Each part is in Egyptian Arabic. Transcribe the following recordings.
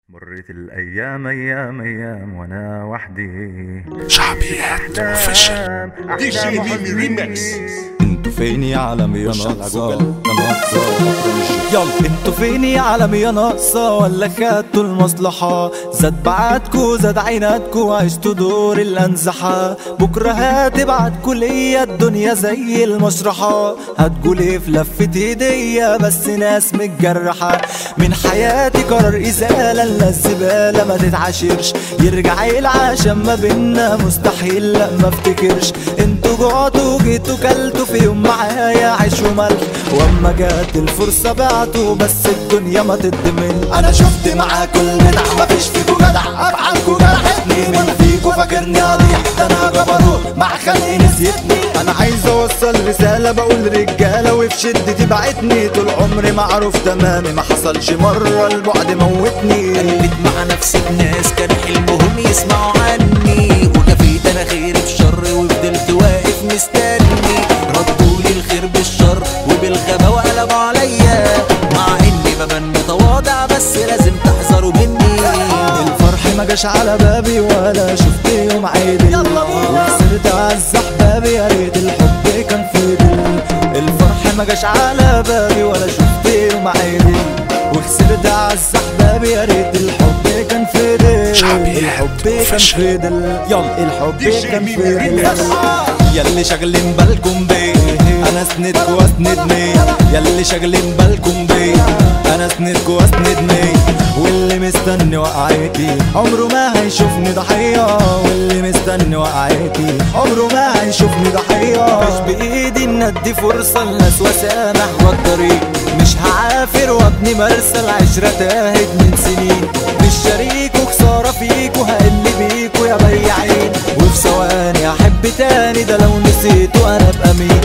مرت الايام ايام ايام وانا وحدي شعبيات اوفيشال دي جي ميمي ريمكس انتوا فين يا عالم يا ناقصة يا ناقصة يلا انتوا فين يا عالم يا ناقصة ولا خدتوا المصلحة زاد بعدكوا زاد عيناتكوا عشتوا دور الانزحة بكرة هتبعتكوا ليا الدنيا زي المشرحة هتقولي في لفة ايديا بس ناس متجرحة من حياتي قرار ازالة لا الزبالة ما تتعاشرش يرجع العشم ما بينا مستحيل لا ما افتكرش انتوا جعتوا جيتوا كلتوا في يوم معايا عيش وملح واما جات الفرصة بعتوا بس الدنيا ما تدمل انا شفت معاكوا الجدع مفيش فيكوا جدع افعالكوا جرحتني مين فيكوا فاكرني اضيع ده انا جبروت مع خلقي نسيتني انا عايز اوصل رسالة بقول رجالة وفي شدتي بعتني طول عمري معروف تمامي ما حصلش مرة البعد موتني قلت مع نفسي الناس كان حلمهم يسمعوا عني وكفيت انا خير في شر وفضلت واقف مستني ردولي الخير بالشر وبالغبا وقلبوا عليا مع اني ببان متواضع بس لازم تحذروا مني الفرح ما جاش على بابي ولا شفت يوم عيدي وخسرت اعز احبابي يا ريت الحب كان في دل الفرح ما جاش على بابي ولا شفت يوم عيدي وخسرت اعز احبابي يا ريت الحب كان في دل شعبيات الحب كان وفشل. في دل يلا الحب دي جي كان ميمي في ريمكس. دل ياللي شاغلين بالكم بيه انا اسندكوا واسندني ياللي شاغلين بالكم بيه انا اسندكوا واسندني واللي مستني وقعتي عمره ما هيشوفني ضحية واللي مستني وقعتي عمره ما هيشوفني ضحية مش بإيدي إن أدي فرصة لناس وسامح والطريق مش هعافر وابني مرسى العشرة تاهت من سنين مش شريك وخسارة فيك وهقل بيكوا يا بياعين وفي ثواني أحب تاني ده لو نسيت وأنا أبقى مين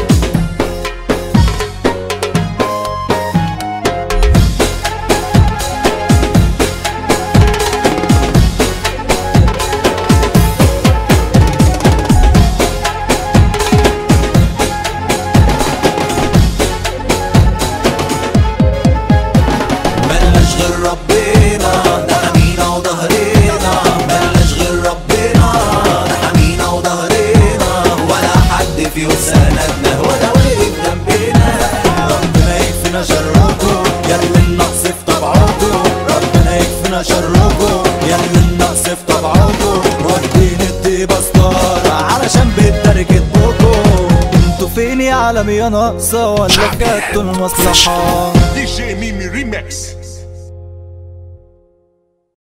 ملناش غير ربنا ده حمينا وظهرنا ملناش غير ربنا ده حمينا وظهرنا ولا حد في يوم سندنا ولا وقف جنبنا ربنا يكفينا شركم ياللي النقص في طبعكم ربنا يكفينا شركم ياللي النقص في طبعكم وديني الطيبة ستارة علشان بتركة بكم انتوا فين يا عالم يا ناقصة ولا كاتوا المصلحة دي جي ميمي ريمكس